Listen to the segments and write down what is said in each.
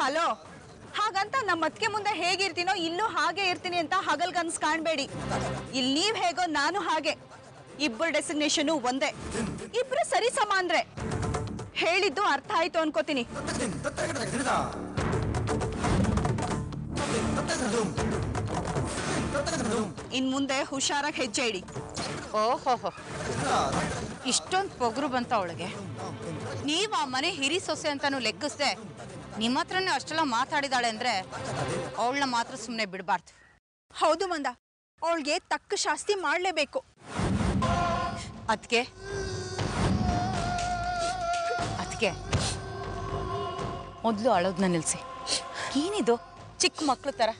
Hello ಹಾಗಂತ ನಮ್ಮ ಅತ್ತಿಗೆ ಮುಂದೆ ಹೇಗಿರ್ತೀನೋ ಇಲ್ಲೂ ಹಾಗೆ ಇರ್ತೀನಿ ಅಂತ ಹಗಲ್ ಕನ್ಸ್ ಕಾಣ್ಬೇಡಿ ಇಲ್ಲಿ ನೀವ್ ಹೇಗೋ ನಾನು ಹಾಗೆ ಇಬ್ಬರು ಡೆಸಿಗ್ನೇಷನು ಒಂದೇ ಇಬ್ರು ಸರಿ ಸಮ ಅಂದ್ರೆ ಹೇಳಿದ್ದು ಅರ್ಥ ಆಯ್ತು ಅನ್ಕೋತೀನಿ ಇನ್ ಮುಂದೆ ಹುಷಾರಾಗಿ ಹೆಜ್ಜೆ ಇಡಿ ಓಹೋಹೋ ಇಷ್ಟೊಂದು ಪೊಗರು ಬಂತ ಅವಳಿಗೆ ನೀವು ಆ ಮನೆ ಹಿರಿ ಸೊಸೆ ಅಂತಾನು ಲೆಕ್ಕಿಸ್ದೆ ನಿಮ್ಮ ಹತ್ರನೇ ಅಷ್ಟೆಲ್ಲ ಮಾತಾಡಿದಾಳೆ ಅಂದ್ರೆ ಅವಳನ್ನ ಮಾತ್ರ ಸುಮ್ಮನೆ ಬಿಡಬಾರ್ದು ಹೌದು ಮಂದ ಅವಳಿಗೆ ತಕ್ಕ ಶಾಸ್ತಿ ಮಾಡಲೇಬೇಕು ಅದಕ್ಕೆ ಅದಕ್ಕೆ ಮೊದಲು ಅಳೋದನ್ನ ನಿಲ್ಲಿಸಿ ಏನಿದು ಚಿಕ್ಕ ಮಕ್ಳು ಥರ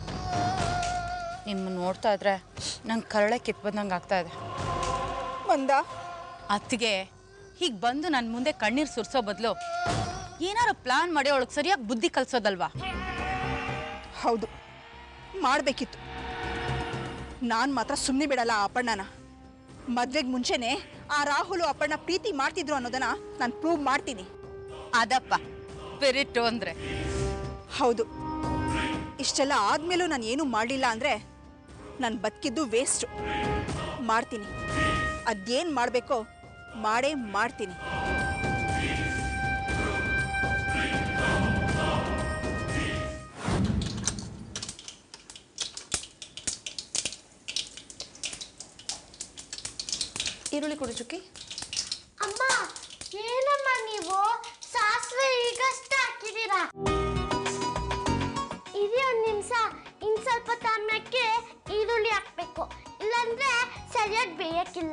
ನಿಮ್ಮ ನೋಡ್ತಾ ಇದ್ರೆ ನಂಗೆ ಕರಳೆ ಕಿತ್ ಬಂದಂಗೆ ಆಗ್ತಾ ಇದೆ ಮಂದ ಅತ್ತಿಗೆ ಹೀಗೆ ಬಂದು ನನ್ನ ಮುಂದೆ ಕಣ್ಣೀರು ಸುರಿಸೋ ಬದಲು ಏನಾರು ಪ್ಲಾನ್ ಮಾಡಿ ಅವಳಿಗೆ ಸರಿಯಾಗಿ ಬುದ್ಧಿ ಕಲಿಸೋದಲ್ವಾ ಹೌದು ಮಾಡಬೇಕಿತ್ತು ನಾನು ಮಾತ್ರ ಸುಮ್ಮನೆ ಬಿಡಲ್ಲ ಆ ಅಪ್ಪಣ್ಣನ ಮದ್ವೆಗೆ ಮುಂಚೆನೆ ಆ ರಾಹುಲು ಅಪ್ಪಣ್ಣ ಪ್ರೀತಿ ಮಾಡ್ತಿದ್ರು ಅನ್ನೋದನ್ನ ನಾನು ಪ್ರೂವ್ ಮಾಡ್ತೀನಿ ಅದಪ್ಪ ಸ್ಪಿರಿಟು ಅಂದರೆ ಹೌದು ಇಷ್ಟೆಲ್ಲ ಆದ್ಮೇಲೂ ನಾನು ಏನೂ ಮಾಡಲಿಲ್ಲ ಅಂದರೆ ನಾನು ಬದುಕಿದ್ದು ವೇಸ್ಟು ಮಾಡ್ತೀನಿ ಅದೇನು ಮಾಡಬೇಕೋ ಮಾಡೇ ಮಾಡ್ತೀನಿ ಈರುಳ್ಳಿ ಕೊಡು ಚುಕ್ಕಿ ಅಮ್ಮ ಏನಮ್ಮ ನೀವು ಸಾಸಿವೆ ಈಗಷ್ಟೇ ಹಾಕಿದೀರಾ ಇರಿ ಒಂದ್ ನಿಮಿಷ ಇನ್ ಸ್ವಲ್ಪ ತಾಮ್ಯಕ್ಕೆ ಈರುಳ್ಳಿ ಹಾಕ್ಬೇಕು ಇಲ್ಲಾಂದ್ರೆ ಸರಿಯಾಗಿ ಬೇಯಕ್ಕಿಲ್ಲ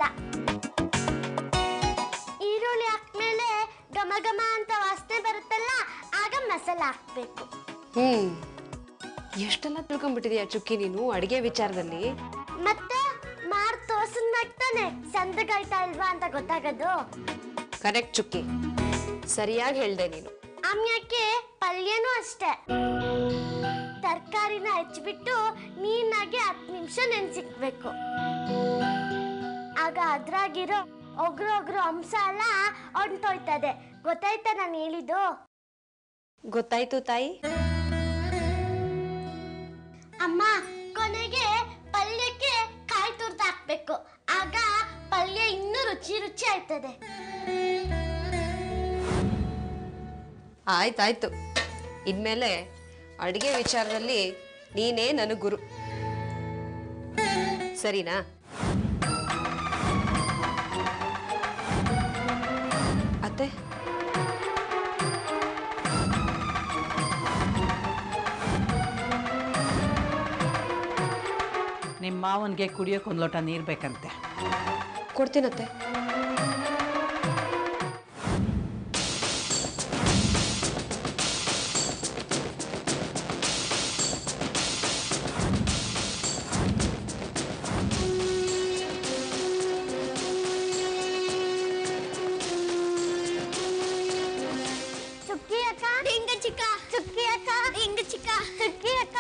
ಈರುಳ್ಳಿ ಹಾಕ್ಮೇಲೆ ಘಮ ಘಮ ಅಂತ ವಾಸನೆ ಬರುತ್ತಲ್ಲ ಆಗ ಮಸಾಲ ಹಾಕ್ಬೇಕು ಹ್ಮ್ ಎಷ್ಟೆಲ್ಲ ತಿಳ್ಕೊಂಡ್ಬಿಟ್ಟಿದ್ಯಾ ಚುಕ್ಕಿ ನೀನು ಅಡಿಗೆ ವಿಚಾರದಲ್ಲಿ ಮತ್ತೆ ಮಾರ್ ತೋರ್ಸನ್ದಾಗ್ತಾನೆ ಸಂದಗಾಯ್ತಾ ಇಲ್ವಾ ಅಂತ ಗೊತ್ತಾಗೋದು ಕರೆಕ್ಟ್ ಚುಕ್ಕಿ ಸರಿಯಾಗಿ ಹೇಳ್ದೆ ನೀನು ಆಮ್ಯಾಕೆ ಪಲ್ಯನೂ ಅಷ್ಟೇ ತರಕಾರಿನ ಹೆಚ್ಚಿಬಿಟ್ಟು ನೀನಾಗಿ ಹತ್ತು ನಿಮಿಷ ನೆನ್ಸಿಕ್ಬೇಕು ಆಗ ಅದ್ರಾಗಿರೋ ಒಗ್ರು ಒಗ್ರು ಅಂಶ ಎಲ್ಲ ಹೊಂಟೋಯ್ತದೆ ಗೊತ್ತಾಯ್ತಾ ನಾನು ಹೇಳಿದ್ದು ಗೊತ್ತಾಯ್ತು ತಾಯಿ ಅಮ್ಮ ಕೊನೆಗೆ ಪಲ್ಯಕ್ಕೆ ಕಾಯಿ ತುರ್ದು ಹಾಕ್ಬೇಕು ಆಗ ಪಲ್ಯ ಇನ್ನೂ ರುಚಿ ರುಚಿ ಆಯ್ತದೆ ಆಯ್ತಾಯ್ತು ಇನ್ಮೇಲೆ ಅಡಿಗೆ ವಿಚಾರದಲ್ಲಿ ನೀನೇ ನನಗೆ ಗುರು ಸರಿನಾ ಅತ್ತೆ ನಿಮ್ಮ ಮಾವನಿಗೆ ಕುಡಿಯೋಕೆ ಒಂದು ಲೋಟ ನೀರು ಬೇಕಂತೆ ಕೊಡ್ತೀನತ್ತೆ ಚುಕ್ಕಿ ಅಕ್ಕ ಹಿಂಗ ಚಿಕ್ಕ ಚುಕ್ಕಿ ಅಕ್ಕ ಹಿಂಗ ಚಿಕ್ಕ ಚುಕ್ಕಿ ಅಕ್ಕ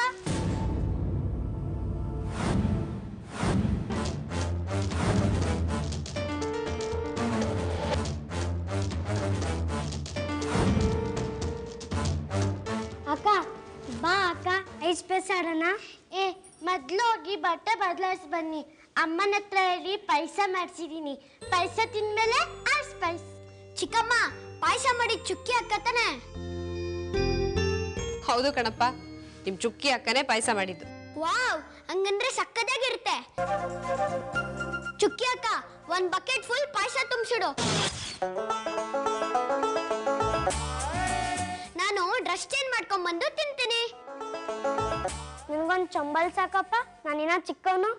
ಅಕ್ಕ ಬಾ ಅಕ್ಕ ಐಸ್ ಪೈಸ್ ಆಡೋಣ ಏ ಮೊದ್ಲು ಹೋಗಿ ಬಟ್ಟೆ ಬದಲಾಯಿಸಿ ಬನ್ನಿ ಅಮ್ಮನ ಹತ್ರ ಹೇಳಿ ಪಾಯಸ ಮಾಡಿಸಿದೀನಿ ಪಾಯಸ ತಿಂದ್ಮೇಲೆ ಐಸ್ ಪೈಸ್ ಚಿಕ್ಕಮ್ಮ ಪಾಯಸ ಮಾಡಿ ಚುಕ್ಕಿ ಅಕ್ಕ ತಾನೆ ಹೌದು ಕಣಪ್ಪ ನಿಮ್ ಚುಕ್ಕಿ ಅಕ್ಕನೇ ಪಾಯಸ ಮಾಡಿದ್ದು ವಾವ್ ಹಂಗಂದ್ರೆ ಸಕ್ಕದಾಗಿರುತ್ತೆ ಚುಕ್ಕಿ ಅಕ್ಕ ಒಂದ್ ಬಕೆಟ್ ಫುಲ್ ಪಾಯಸ ತುಂಬಿಸಿಡು ನಾನು ಡ್ರೆಸ್ ಚೇಂಜ್ ಮಾಡ್ಕೊಂಡ್ ಬಂದು ತಿಂತೀನಿ ನಿಮ್ಗೊಂದ್ ಚಂಬಲ್ ಸಾಕಪ್ಪ ನಾನಿನ್ನ ಚಿಕ್ಕವನು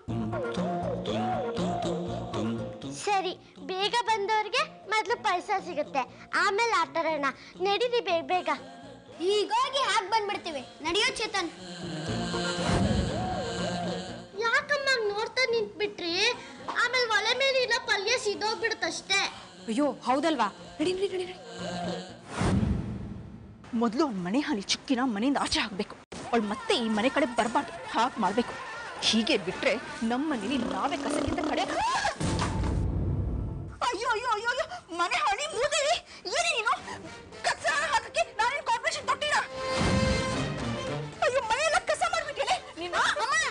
ಸರಿ ಬೇಗ ಬಂದವ್ರಿಗೆ ಮೊದಲು ಪಾಯಸ ಸಿಗುತ್ತೆ ಆಮೇಲೆ ಆಟ ಆಡೋಣ ನಡೀರಿ ಬೇಗ ಬೇಗ ಈಗೋಗಿ ಹಾಗೆ ಬಂದ್ಬಿಡ್ತೀವಿ ನಡೆಯೋ ಚೇತನ್ ಯಾಕಮ್ಮ ಹಂಗ್ ನೋಡ್ತಾ ನಿಂತ್ಬಿಟ್ರಿ ಆಮೇಲೆ ಒಲೆ ಮೇಲೆ ಇಲ್ಲ ಪಲ್ಯ ಸಿದೋಗ್ಬಿಡುತ್ತಷ್ಟೇ ಅಯ್ಯೋ ಹೌದಲ್ವಾ ನಡಿ ನಡಿ ನಡಿ ನಡಿ ಮೊದಲು ಅವ್ನ ಮನೆ ಹಾನಿ ಚುಕ್ಕಿನ ಮನೆಯಿಂದ ಆಚೆ ಹಾಕಬೇಕು ಅವಳು ಮತ್ತೆ ಈ ಮನೆ ಕಡೆ ಬರಬಾರ್ದು ಹಾಗೆ ಮಾಡಬೇಕು ಹೀಗೆ ಬಿಟ್ರೆ ನಮ್ಮ ಮನೇಲಿ ನಾವೇ ಕಸಕ್ಕಿಂತ ಕಡೆ ಅಯ್ಯೋ ಅಯ್ಯೋ ಅಯ್ಯೋ ಅಯ್ಯೋ ಮನೆ ಹಾನಿ ಮೂದೇವಿ ಏನೇ ನೀನು ಕಸ ಹಾಕಕ್ಕೆ ನಾನೇನು ಕಾರ್ಪೊರೇಷನ್ ಕೊಟ್ಟಿಲ್ಲ ನೀನು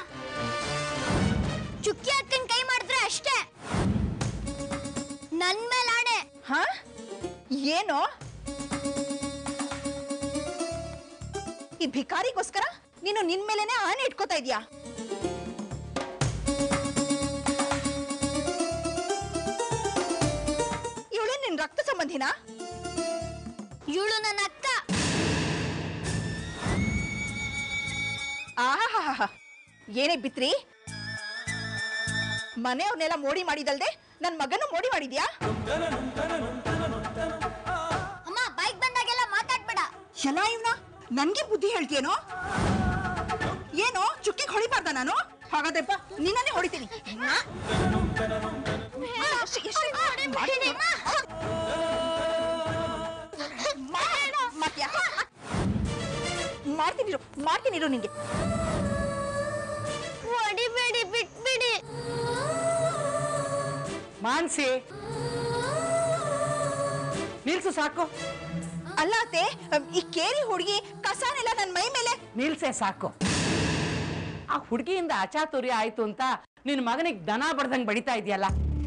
ಚುಕ್ಕಿ ಅಕ್ಕನ್ ಕೈ ಮಾಡಿದ್ರೆ ಅಷ್ಟೇ ನನ್ ಮೇಲೆ ಆಣೆ ಹಾ ಏನು ಈ ಭಿಕಾರಿಗೋಸ್ಕರ ನೀನು ನಿನ್ ಮೇಲೆನೆ ಆಣೆ ಇಟ್ಕೋತಾ ಇದೀಯಾ ಇವಳು ನಿನ್ ರಕ್ತ ಸಂಬಂಧಿನಾ ಇವಳು ನನ್ನ ಅಕ್ಕ ಆಹಾಹಾಹಾ ಏನೇ ಬಿತ್ರಿ ಮನೆಯವ್ರನ್ನೆಲ್ಲ ಮೋಡಿ ಮಾಡಿದಲ್ದೆ ನನ್ ಮಗನು ಮೋಡಿ ಮಾಡಿದ್ಯಾ ಅಮ್ಮ ಬೈಕ್ ಬಂದಾಗೆಲ್ಲ ಮಾತಾಡ್ಬೇಡ ಎಲ್ಲ ಇವ್ನ ನನ್ಗೆ ಬುದ್ಧಿ ಹೇಳ್ತೀಯೇನೋ ಏನೋ ಚುಕ್ಕಿಗೆ ಹೊಡಿಬಾರ್ದ ನಾನು ಹಾಗಾದ್ರೆಪ್ಪ ನಿನ್ನನ್ನೇ ಹೊಡಿತೀನಿ ನಾ? ಎಷ್ಟು- ಎಷ್ಟು- ಮಾಡ್ತೀನಿ. ಮಾ- ಮಾಡ್ತೀಯಾ? ಮಾಡ್ತೀನಿ ಇರು, ಮಾಡ್ತೀನಿ ಇರು ನಿಂಗೆ ಹೊಡಿಬೇಡಿ ಬಿಟ್ಬಿಡಿ ಮಾನ್ಸಿ ನಿಲ್ಸು ಸಾಕು ಅಲ್ಲ ಅತ್ತೆ ಈ ಕೇರಿ ಹುಡುಗಿ ಕಸಾನೆಲ್ಲ ನನ್ನ ಮೈ ಮೇಲೆ ನಿಲ್ಸೆ ಸಾಕು ಆ ಹುಡುಗಿಯಿಂದ ಅಚಾತುರ್ಯ ಆಯ್ತು ಅಂತ ನಿನ್ ಮಗನಿಗೆ ದನ ಬಡ್ದಂಗ್ ಬಡಿತಾ ಇದೆಯಲ್ಲ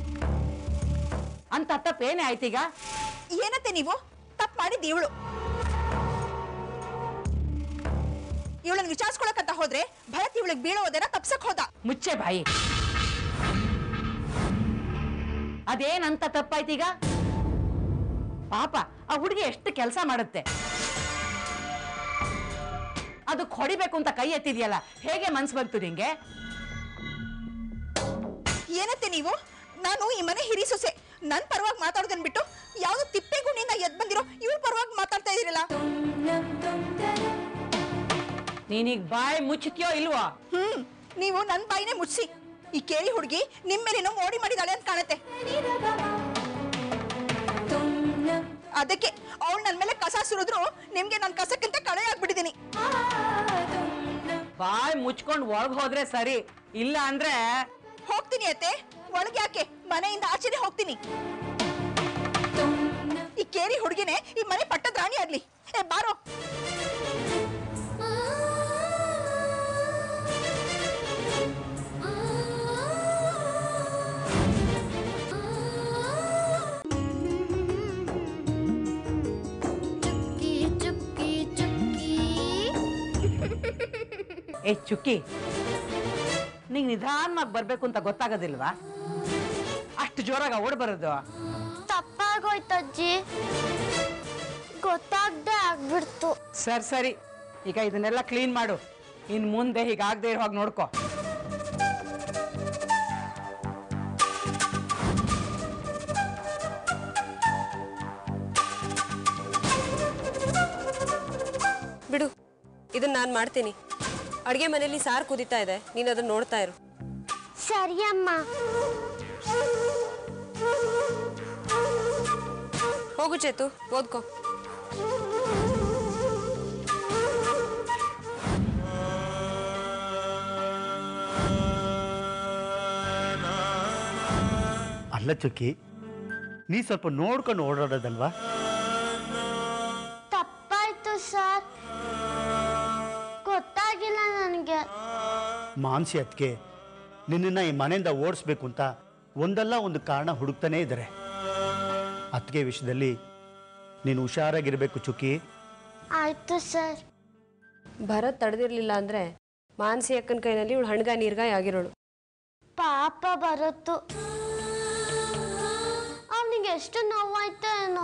ಅಂತ ತಪ್ಪೇನೇ ಆಯ್ತೀಗ ಏನತ್ತೆ ನೀವು ತಪ್ಪು ಮಾಡಿದ್ದು ಇವಳು ಇವಳನ್ನ ವಿಚಾರಿಸ್ಕೊಳಕಂತ ಹೋದ್ರೆ ಭರತ್ ಇವಳಿಗೆ ಬೀಳೋದನ್ನ ತಪ್ಸಕ್ ಹೋದ ಮುಚ್ಚೆ ಬಾಯಿ ಅದೇನಂತ ತಪ್ಪಾಯ್ತೀಗ ಪಾಪ ಆ ಹುಡುಗಿ ಎಷ್ಟು ಕೆಲಸ ಮಾಡುತ್ತೆ ಅದಕ್ಕೆ ಹೊಡಿಬೇಕು ಅಂತ ಕೈ ಎತ್ತಿದ್ಯಲ್ಲ ಹೇಗೆ ಮನ್ಸು ಬಂತು ನಿಂಗೆ ಏನತ್ತೆ ನೀವು ನಾನು ಈ ಮನೆ ಹಿರಿ ಸೊಸೆ ನನ್ ಪರವಾಗಿ ಮಾತಾಡೋದನ್ ಬಿಟ್ಟು ಯಾವ್ದು ತಿಪ್ಪೆ ಗುಣಿಯಿಂದ ಎದ್ ಬಂದಿರೋ ಇವ್ರ ಪರವಾಗಿ ಮಾತಾಡ್ತಾ ಇದೀರಲ್ಲ ನೀನೀಗ ಬಾಯಿ ಮುಚ್ಚುತ್ಯೋ ಇಲ್ವೋ ಹ್ಮ್ ನೀವು ನನ್ ಬಾಯಿನೇ ಮುಚ್ಸಿ ಈ ಕೇಳಿ ಹುಡುಗಿ ನಿಮ್ ಮೇಲೇನೋ ಮೋಡಿ ಮಾಡಿದಾಳೆ ಅಂತ ಕಾಣತ್ತೆ ಅದಕ್ಕೆ ಅವಳು ನನ್ ಮೇಲೆ ಕಸ ಸುರಿದ್ರು ನಿಮ್ಗೆ ನನ್ ಕಸಕ್ಕಿಂತ ಕಳೆ ಆಗ್ಬಿಟ್ಟಿದೀನಿ ಬಾಯಿ ಮುಚ್ಕೊಂಡು ಒಳಗ್ ಹೋದ್ರೆ ಸರಿ ಇಲ್ಲ ಅಂದ್ರೆ ಹೋಗ್ತೀನಿ ಅತ್ತೆ ಒಳಗೆ ಯಾಕೆ ಮನೆಯಿಂದ ಆಚೆನೆ ಹೋಗ್ತೀನಿ ಈ ಕೇರಿ ಹುಡುಗಿನೇ ಈ ಮನೆ ಪಟ್ಟದ ರಾಣಿ ಆಗ್ಲಿ ಏ ಬಾರೋ ಚುಕ್ಕಿ ಚುಕ್ಕಿ ಚುಕ್ಕಿ ಏ ಚುಕ್ಕಿ ನಿಂಗೆ ನಿಧಾನವಾಗಿ ಬರ್ಬೇಕು ಅಂತ ಗೊತ್ತಾಗೋದಿಲ್ವಾ ಅಷ್ಟು ಜೋರಾಗ ಓಡ್ ಬರೋದು ತಪ್ಪಾಗೋಯ್ತಜ್ಜಿ ಗೊತ್ತಾಗ್ದೆ ಆಗ್ಬಿಡ್ತು ಸರಿ ಸರಿ ಈಗ ಇದನ್ನೆಲ್ಲ ಕ್ಲೀನ್ ಮಾಡು ಇನ್ ಮುಂದೆ ಹೀಗಾಗದೆ ಇರೋ ಹಾಗೆ ನೋಡ್ಕೋ ಬಿಡು ಇದನ್ನ ನಾನು ಮಾಡ್ತೀನಿ ಅಡುಗೆ ಮನೆಯಲ್ಲಿ ಸಾರು ಕುದೀತಾ ಇದೆ ನೀನು ಅದನ್ನ ನೋಡ್ತಾ ಇರು ಸರಿ ಅಮ್ಮ ಹೋಗು ಚೇತು ಓದ್ಕೋ ಅಲ್ಲ ಚುಕ್ಕಿ ನೀ ಸ್ವಲ್ಪ ನೋಡ್ಕೊಂಡು ಓಡಾಡೋದಲ್ವಾ ತಪ್ಪಾಯ್ತು ಸರ್ ಗೊತ್ತಾಗಿಲ್ಲ ನನಗೆ ಮಾನ್ಸಿ ಅದಕ್ಕೆ ನಿನ್ನನ್ನು ಈ ಮನೆಯಿಂದ ಓಡಿಸ್ಬೇಕು ಅಂತ ಒಂದಲ್ಲ ಒಂದು ಕಾರಣ ಹುಡುಕ್ತಾನೇ ಇದ್ದಾರೆ ಅದಕ್ಕೆ ವಿಷಯದಲ್ಲಿ ನೀನು ಹುಷಾರಾಗಿರಬೇಕು ಚುಕ್ಕಿ ಆಯ್ತು ಸರ್ ಭರತ್ ತಡೆದಿರ್ಲಿಲ್ಲ ಅಂದ್ರೆ ಮಾನಸಿ ಅಕ್ಕನ ಕೈನಲ್ಲಿ ಇವಳು ಹಣ್ಗ ನೀರ್ಗಾಯಿ ಆಗಿರೋಳು ಪಾಪ ಬರುತ್ತು ಅವನಿಗೆ ಎಷ್ಟು ನೋವಾಯ್ತೋ ಏನೋ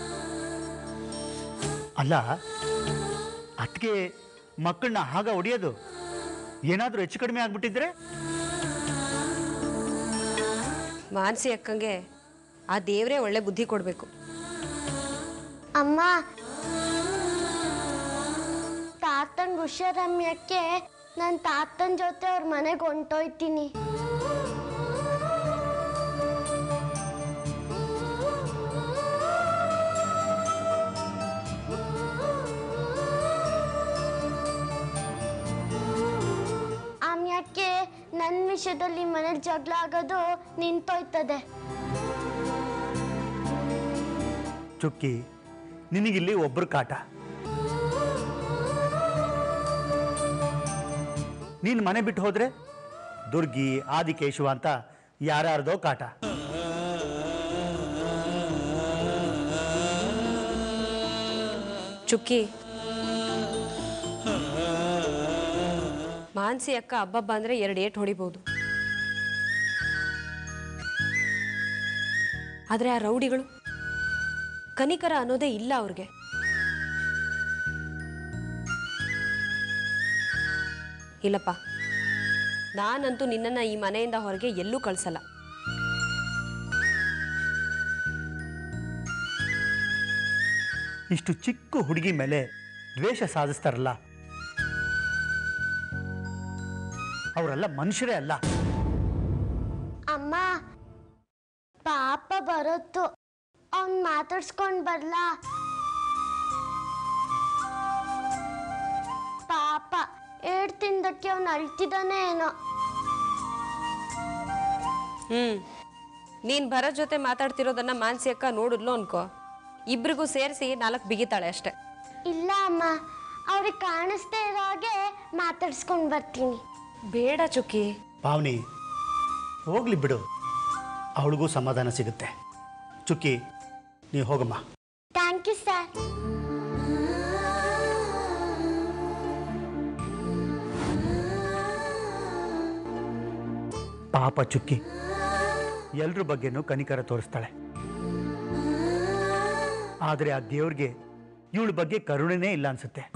ಅಲ್ಲ ಅದಕ್ಕೆ ಮಕ್ಕಳನ್ನ ಆಗ ಹೊಡಿಯೋದು ಏನಾದರೂ ಹೆಚ್ಚು ಕಡಿಮೆ ಆಗ್ಬಿಟ್ಟಿದ್ರೆ ಮಾನಸಿ ಅಕ್ಕಂಗೆ ಆ ದೇವರೇ ಒಳ್ಳೆ ಬುದ್ಧಿ ಕೊಡಬೇಕು ಅಮ್ಮ ತಾತನ್ ಹುಷಾರಮ್ಯಕ್ಕೆ ನನ್ನ ತಾತನ ಜೊತೆ ಅವ್ರ ಮನೆಗೆ ಹೊಂಟೋಯ್ತೀನಿ ಆಮ್ಯಾಕೆ ನನ್ನ ವಿಷಯದಲ್ಲಿ ಮನೇಲಿ ಜಗಳ ಆಗೋದು ನಿಂತೋಯ್ತದೆ ಚುಕ್ಕಿ ನಿನಗಿಲ್ಲಿ ಒಬ್ಬರು ಕಾಟ ನೀನು ಮನೆ ಬಿಟ್ಟು ಹೋದ್ರೆ ದುರ್ಗಿ ಆದಿಕೇಶವ ಅಂತ ಯಾರ್ಯಾರ್ದೋ ಕಾಟ ಚುಕ್ಕಿ ಮಾನ್ಸಿ ಅಕ್ಕ ಹಬ್ಬಬ್ಬ ಅಂದ್ರೆ ಎರಡು ಏಟ್ ಹೊಡಿಬಹುದು ಆದ್ರೆ ಆ ರೌಡಿಗಳು ಕನಿಕರ ಅನ್ನೋದೇ ಇಲ್ಲ ಅವ್ರಿಗೆ ಇಲ್ಲಪ್ಪ ನಾನಂತೂ ನಿನ್ನನ್ನ ಈ ಮನೆಯಿಂದ ಹೊರಗೆ ಎಲ್ಲೂ ಕಳ್ಸಲ್ಲ ಇಷ್ಟು ಚಿಕ್ಕ ಹುಡುಗಿ ಮೇಲೆ ದ್ವೇಷ ಸಾಧಿಸ್ತಾರಲ್ಲ ಅವರೆಲ್ಲ ಮನುಷ್ಯರೇ ಅಲ್ಲ ಅಮ್ಮ ಪಾಪ ಬರುತ್ತು ಅವ್ನ್ ಮಾತಾಡ್ಸ್ಕೊಂಡ್ ಬರ್ಲಾ ಪಾಪ ಏಡ್ ತಿಂದಕ್ಕೆ ಅವ್ನು ಅಳ್ತಿದ್ದಾನೆ ಏನೋ ಹ್ಮ್ ನೀನ್ ಭರತ್ ಜೊತೆ ಮಾತಾಡ್ತಿರೋದನ್ನ ಮಾನ್ಸಿ ಅಕ್ಕ ನೋಡಿದ್ಲು ಅನ್ಕೋ ಇಬ್ರಿಗೂ ಸೇರಿಸಿ ನಾಲ್ಕು ಬಿಗಿತಾಳೆ ಅಷ್ಟೆ ಇಲ್ಲ ಅಮ್ಮ ಅವ್ರಿಗೆ ಕಾಣಿಸ್ದೇ ಇರೋ ಹಾಗೆ ಮಾತಾಡ್ಸ್ಕೊಂಡ್ ಬರ್ತೀನಿ ಬೇಡ ಚುಕ್ಕಿ ಪಾವನಿ ಹೋಗ್ಲಿ ಬಿಡು ಅವಳಿಗೂ ಸಮಾಧಾನ ಸಿಗುತ್ತೆ ಚುಕ್ಕಿ ನೀ ಹೋಗಮ್ಮ ಥ್ಯಾಂಕ್ ಯು ಸರ್ ಪಾಪ ಚುಕ್ಕಿ ಎಲ್ರ ಬಗ್ಗೆನೂ ಕನಿಕರ ತೋರಿಸ್ತಾಳೆ ಆದರೆ ಆ ದೇವ್ರಿಗೆ ಇವಳ ಬಗ್ಗೆ ಕರುಣೆನೇ ಇಲ್ಲ ಅನ್ಸುತ್ತೆ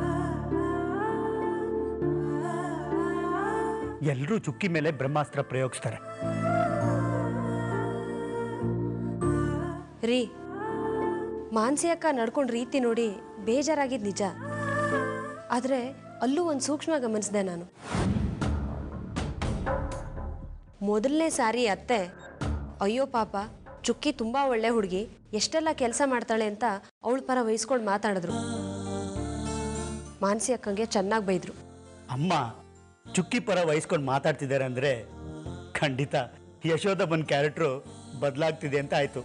ಎಲ್ಲರೂ ಚುಕ್ಕಿ ಮೇಲೆ ಬ್ರಹ್ಮಾಸ್ತ್ರ ಪ್ರಯೋಗಿಸ್ತಾರೆ ರೀ ಮಾನ್ಸಿ ಅಕ್ಕ ನಡ್ಕೊಂಡ್ ರೀತಿ ನೋಡಿ ಬೇಜಾರಾಗಿದ್ ನಿಜ ಆದ್ರೆ ಅಲ್ಲೂ ಒಂದು ಸೂಕ್ಷ್ಮ ಗಮನಿಸಿದೆ ನಾನು ಮೊದಲನೇ ಸಾರಿ ಅತ್ತೆ ಅಯ್ಯೋ ಪಾಪ ಚುಕ್ಕಿ ತುಂಬಾ ಒಳ್ಳೆ ಹುಡುಗಿ ಎಷ್ಟೆಲ್ಲ ಕೆಲಸ ಮಾಡ್ತಾಳೆ ಅಂತ ಅವಳ ಪರ ವಹಿಸ್ಕೊಂಡು ಮಾತಾಡಿದ್ರು ಮಾನ್ಸಿ ಅಕ್ಕಂಗೆ ಚೆನ್ನಾಗಿ ಬೈದ್ರು ಅಮ್ಮ ಚುಕ್ಕಿ ಪರ ವಹಿಸ್ಕೊಂಡು ಮಾತಾಡ್ತಿದ್ದಾರೆ ಅಂದ್ರೆ ಖಂಡಿತ ಯಶೋಧ ಬಂದ್ ಕ್ಯಾರೆಕ್ಟ್ರು ಬದಲಾಗ್ತಿದೆ ಅಂತ ಆಯ್ತು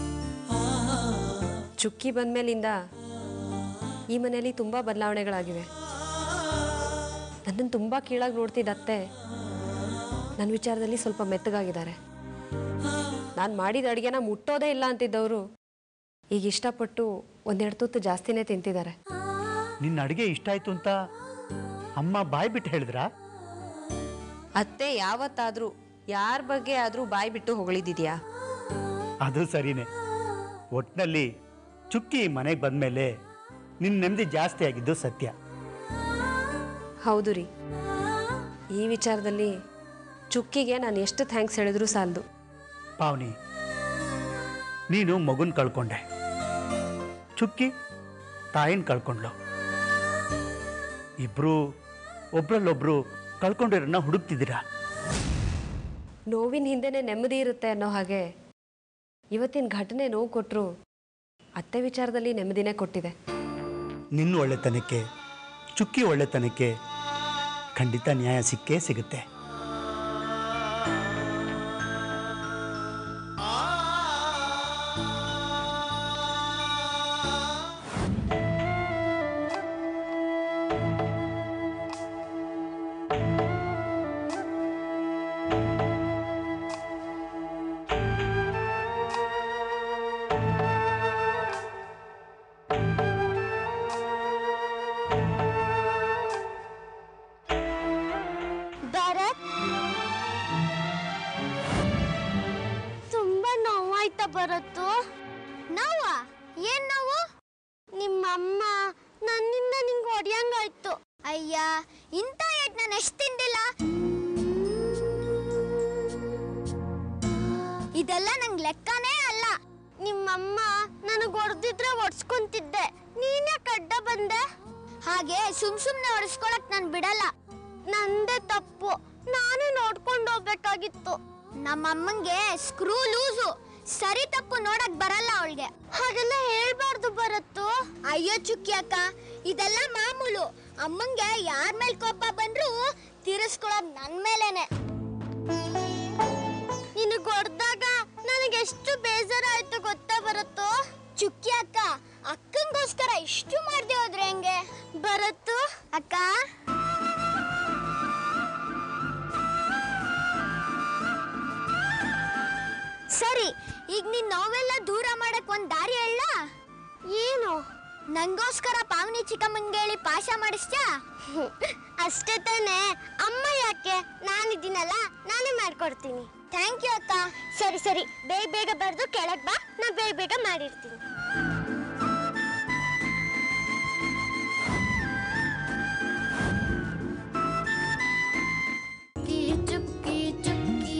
ಚುಕ್ಕಿ ಬಂದ್ಮೇಲಿಂದ ಈ ಮನೆಯಲ್ಲಿ ತುಂಬಾ ಬದಲಾವಣೆಗಳಾಗಿವೆ ನನ್ನನ್ನು ತುಂಬಾ ಕೀಳಾಗಿ ನೋಡ್ತಿದ್ದ ಅತ್ತೆ ನನ್ನ ವಿಚಾರದಲ್ಲಿ ಸ್ವಲ್ಪ ಮೆತ್ತಗಾಗಿದ್ದಾರೆ ನಾನು ಮಾಡಿದ ಅಡುಗೆನ ಮುಟ್ಟೋದೇ ಇಲ್ಲ ಅಂತಿದ್ದವರು ಈಗ ಇಷ್ಟಪಟ್ಟು ಒಂದೆರಡು ತುತ್ತು ಜಾಸ್ತಿನೇ ತಿಂತಿದ್ದಾರೆ ನಿನ್ನ ಅಡುಗೆ ಇಷ್ಟ ಆಯ್ತು ಅಂತ ಅಮ್ಮ ಬಾಯ್ ಬಿಟ್ಟು ಹೇಳಿದ್ರಾ ಅತ್ತೆ ಯಾವತ್ತಾದ್ರೂ ಯಾರ ಬಗ್ಗೆ ಆದ್ರೂ ಬಾಯಿ ಬಿಟ್ಟು ಹೊಗಳಿದ್ಯಾ ಅದು ಸರಿನೇ ಒಟ್ನಲ್ಲಿ ಚುಕ್ಕಿ ಮನೆಗೆ ಬಂದ್ಮೇಲೆ ನಿನ್ನ ನೆಮ್ಮದಿ ಜಾಸ್ತಿ ಆಗಿದ್ದು ಸತ್ಯ ಹೌದು ರೀ ಈ ವಿಚಾರದಲ್ಲಿ ಚುಕ್ಕಿಗೆ ನಾನು ಎಷ್ಟು ಥ್ಯಾಂಕ್ಸ್ ಹೇಳಿದ್ರು ಸಾಲದು ಪಾವನಿ ನೀನು ಮಗುನ್ ಕಳ್ಕೊಂಡೆ ಚುಕ್ಕಿ ತಾಯಿನ ಕಳ್ಕೊಂಡ್ಲು ಇಬ್ರು ಒಬ್ರಲ್ಲೊಬ್ರು ಕಳ್ಕೊಂಡಿರೋನ್ನ ಹುಡುಕ್ತಿದ್ದೀರಾ ನೋವಿನ ಹಿಂದೆನೇ ನೆಮ್ಮದಿ ಇರುತ್ತೆ ಅನ್ನೋ ಹಾಗೆ ಇವತ್ತಿನ ಘಟನೆ ನೋವು ಕೊಟ್ಟರು ಅತ್ತೆ ವಿಚಾರದಲ್ಲಿ ನೆಮ್ಮದಿನೇ ಕೊಟ್ಟಿದೆ ನಿನ್ನ ಒಳ್ಳೆತನಕ್ಕೆ ಚುಕ್ಕಿ ಒಳ್ಳೆತನಕ್ಕೆ ಖಂಡಿತ ನ್ಯಾಯ ಸಿಕ್ಕೇ ಸಿಗುತ್ತೆ ಭರತ್ ತುಂಬಾ ನೋವಾಯ್ತಾ ಬರತ್ತು ನೋವ ಏನ್ ನೋವು ನಿಮ್ಮಮ್ಮ ನನ್ನಿಂದ ನಿಂಗೆ ಹೊಡ್ಯಂಗಾಯ್ತು ಅಯ್ಯ ಇಂಥ ಏಟ್ ನಾನು ಎಷ್ಟು ತಿಂದಿಲ್ಲ ಇದೆಲ್ಲ ನಂಗೆ ಲೆಕ್ಕನೇ ಅಲ್ಲ ನಿಮ್ಮಮ್ಮ ನನಗೆ ಹೊಡೆದಿದ್ರೆ ಹೊಡ್ಸ್ಕೊಂತಿದ್ದೆ ನೀನೇ ಕಡ್ಡ ಬಂದೆ ಹಾಗೆ ಸುಮ್ ಸುಮ್ನೆ ಹೊಡೆಸ್ಕೊಳಕ್ ನಾನು ಬಿಡಲ್ಲ ನಂದೇ ತಪ್ಪು ನಾನೇ ನೋಡ್ಕೊಂಡು ಹೋಗ್ಬೇಕಾಗಿತ್ತು ನಮ್ಮಮ್ಮಂಗೆ ಸ್ಕ್ರೂ ಲೂಸು ಸರಿ ತಪ್ಪು ನೋಡಕ್ ಬರಲ್ಲ ಅವಳಿಗೆ ಹಾಗೆಲ್ಲ ಹೇಳ್ಬಾರ್ದು ಬರತ್ತು ಅಯ್ಯೋ ಚುಕ್ಕಿ ಅಕ್ಕ ಇದೆಲ್ಲ ಮಾಮೂಲು ಅಮ್ಮಂಗೆ ಯಾರ ಮೇಲೆ ಕೋಪ ಬಂದ್ರು ತೀರಿಸ್ಕೊಳೋದ್ ನನ್ ಮೇಲೇನೆ ನಿನಗೆ ಹೊಡೆದಾಗ ನನಗೆ ಎಷ್ಟು ಬೇಜಾರಾಯ್ತು ಗೊತ್ತಾ ಬರುತ್ತೋ ಚುಕ್ಕಿ ಅಕ್ಕ ಅಕ್ಕಂಗೋಸ್ಕರ ಇಷ್ಟು ಮಾಡ್ದೆ ಹೋದ್ರೆ ಹೆಂಗೆ ಬರುತ್ತು ಅಕ್ಕ ಸರಿ ಈಗ ನೀನ್ ನೋವೆಲ್ಲ ದೂರ ಮಾಡಕ್ ಒಂದ್ ದಾರಿ ಹೇಳ ಏನು ನಂಗೋಸ್ಕರ ಪಾವನಿ ಚಿಕ್ಕಮ್ಮಂಗೇಳಿ ಪಾಶ ಮಾಡಿಸ್ತ್ಯಾ ಅಷ್ಟೇ ತಾನೇ ಅಮ್ಮ ಯಾಕೆ ನಾನಿದ್ದೀನಲ್ಲ ನಾನೇ ಮಾಡ್ಕೊಡ್ತೀನಿ ಥ್ಯಾಂಕ್ ಯು ಅಕ್ಕ ಸರಿ ಸರಿ ಬೇಗ ಬೇಗ ಬರೆದು ಕೆಳಗ್ ಬಾ ನಾ ಬೇಗ ಬೇಗ ಮಾಡಿರ್ತೀನಿ ಚುಕ್ಕಿ ಚುಕ್ಕಿ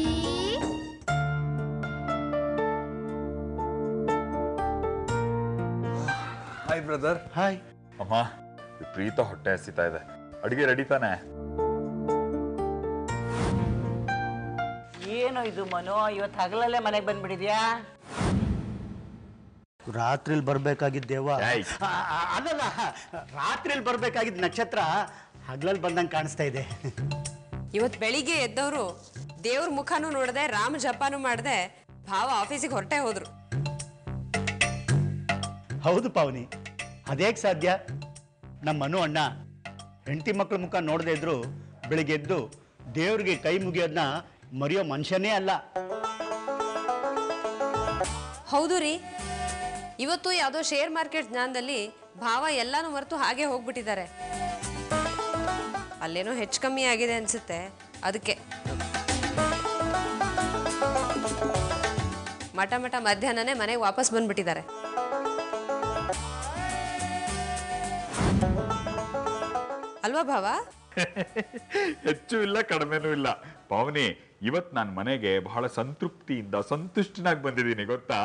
ಹಾಯ್ ಬ್ರದರ್ ಹಾಯ್ ಅಮ್ಮ ವಿಪರೀತ ಹೊಟ್ಟೆ ಹಸಿತಾ ಇದೆ ಅಡಿಗೆ ರೆಡಿ ತಾನೆ ಏನು ಇದು ಮನು ಇವತ್ತು ಹಗಲಲ್ಲೇ ಮನೆಗೆ ಬಂದ್ಬಿಟ್ಟಿದ್ಯಾ ರಾತ್ರಿಲಿ ಬರ್ಬೇಕಾಗಿದ್ದೇವ ಏಯ್. ಅಲ್ಲಲ್ಲ ರಾತ್ರಿಲಿ ಬರ್ಬೇಕಾಗಿದ್ದ ನಕ್ಷತ್ರ ಹಗ್ಲಲ್ಲಿ ಬಂದಂಗೆ ಕಾಣಿಸ್ತಾ ಇದೆ ಇವತ್ತು ಬೆಳಿಗ್ಗೆ ಎದ್ದವರು ದೇವ್ರ ಮುಖನೂ ನೋಡದೆ ರಾಮ ಜಪಾನು ಮಾಡದೆ ಭಾವ ಆಫೀಸಿಗೆ ಹೊರಟೆ ಹೋದ್ರು ಹೌದು ಪಾವನಿ ಅದೇಗೆ ಸಾಧ್ಯ ನಮ್ಮ ಮನು ಅಣ್ಣ ಹೆಂಡತಿ ಮಕ್ಕಳ ಮುಖ ನೋಡದೇ ಇದ್ರು ಬೆಳಿಗ್ಗೆ ಎದ್ದು ದೇವ್ರಿಗೆ ಕೈ ಮುಗಿಯೋದನ್ನ ಮರೆಯೋ ಮನುಷ್ಯನೇ ಅಲ್ಲ ಹೌದು ರೀ ಇವತ್ತು ಯಾವುದೋ ಶೇರ್ ಮಾರ್ಕೆಟ್ ಜ್ಞಾನದಲ್ಲಿ ಭಾವ ಎಲ್ಲಾನು ಮರೆತು ಹಾಗೆ ಹೋಗ್ಬಿಟ್ಟಿದ್ದಾರೆ ಅಲ್ಲೇನೋ ಹೆಚ್ಚು ಕಮ್ಮಿ ಆಗಿದೆ ಅನ್ಸುತ್ತೆ ಅದಕ್ಕೆ ಮಠ ಮಠ ಮಧ್ಯಾಹ್ನನೇ ಮನೆಗೆ ವಾಪಸ್ ಬಂದ್ಬಿಟ್ಟಿದ್ದಾರೆ ಅಲ್ವಾ ಭಾವ ಹೆಚ್ಚು ಇಲ್ಲ ಕಡಿಮೆನೂ ಇಲ್ಲ ಪಾವನಿ ಇವತ್ ನಾನ್ ಮನೆಗೆ ಬಹಳ ಸಂತೃಪ್ತಿಯಿಂದ ಸಂತುಷ್ಟನಾಗಿ ಬಂದಿದ್ದೀನಿ ಗೊತ್ತಾ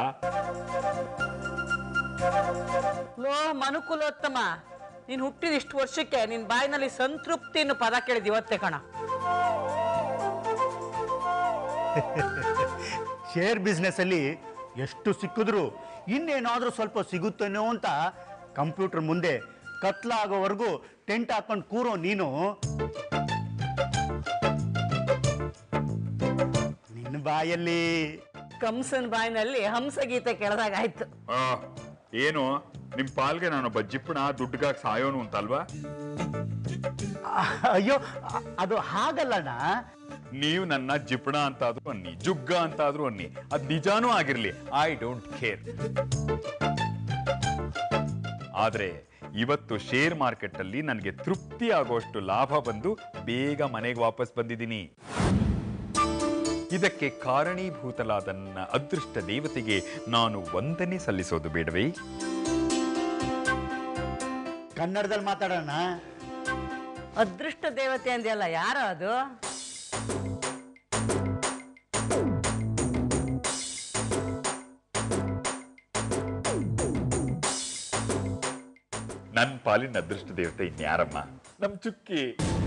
ಲೋ ಮನುಕುಲೋತ್ತಮ ನೀನು ಹುಟ್ಟಿದ ಇಷ್ಟು ವರ್ಷಕ್ಕೆ ನಿನ್ನ ಬಾಯಿನಲ್ಲಿ ಸಂತೃಪ್ತಿ ಅನ್ನೋ ಪದ ಕೇಳಿದ್ ಇವತ್ತೇ ಕಣ ಶೇರ್ ಬಿಸ್ನೆಸ್ಸಲ್ಲಿ ಎಷ್ಟು ಸಿಕ್ಕಿದ್ರು ಇನ್ನೇನಾದರೂ ಸ್ವಲ್ಪ ಸಿಗುತ್ತೇನೋ ಅಂತ ಕಂಪ್ಯೂಟರ್ ಮುಂದೆ ಕತ್ಲಾಗೋವರೆಗೂ ಟೆಂಟ್ ಹಾಕೊಂಡು ಕೂರೋ ನೀನು ನಿನ್ನ ಬಾಯಲ್ಲಿ ಕಂಸನ್ ಬಾಯಿನಲ್ಲಿ ಹಂಸಗೀತೆ ಕೇಳಿದಾಗ ಆಯ್ತು ಆ, ಏನು ನಿಮ್ ಪಾಲ್ಗೆ ನಾನೊಬ್ಬ ಜಿಪ್ಪಣ ದುಡ್ಡುಗಾಗಿ ಸಾಯೋನು ಅಂತಲ್ವಾ ಅಯ್ಯೋ ಅ- ಅದು ಹಾಗಲ್ಲಣ್ಣ ನೀವು ನನ್ನ ಜಿಪ್ಪಣ ಅಂತಾದ್ರೂ ಅನ್ನಿ ಜುಗ್ಗ ಅಂತಾದ್ರೂ ಅನ್ನಿ ಅದ್ ನಿಜಾನೂ ಆಗಿರ್ಲಿ ಐ ಡೋಂಟ್ ಕೇರ್ ಆದ್ರೆ ಇವತ್ತು ಶೇರ್ ಮಾರ್ಕೆಟ್ ಅಲ್ಲಿ ನನಗೆ ತೃಪ್ತಿ ಆಗುವಷ್ಟು ಲಾಭ ಬಂದು ಬೇಗ ಮನೆಗೆ ವಾಪಸ್ ಬಂದಿದ್ದೀನಿ ಇದಕ್ಕೆ ಕಾರಣೀಭೂತಲಾದ ನನ್ನ ಅದೃಷ್ಟ ದೇವತೆಗೆ ನಾನು ವಂದನೆ ಸಲ್ಲಿಸೋದು ಬೇಡವೇ ಕನ್ನಡದಲ್ಲಿ ಮಾತಾಡೋಣ ಅದೃಷ್ಟ ದೇವತೆ ಅಂದ್ಯಲ್ಲ ಯಾರೋ ಅದು ನನ್ನ ಪಾಲಿನ ಅದೃಷ್ಟ ದೇವತೆ ಇನ್ಯಾರಮ್ಮ ನಮ್ ಚುಕ್ಕಿ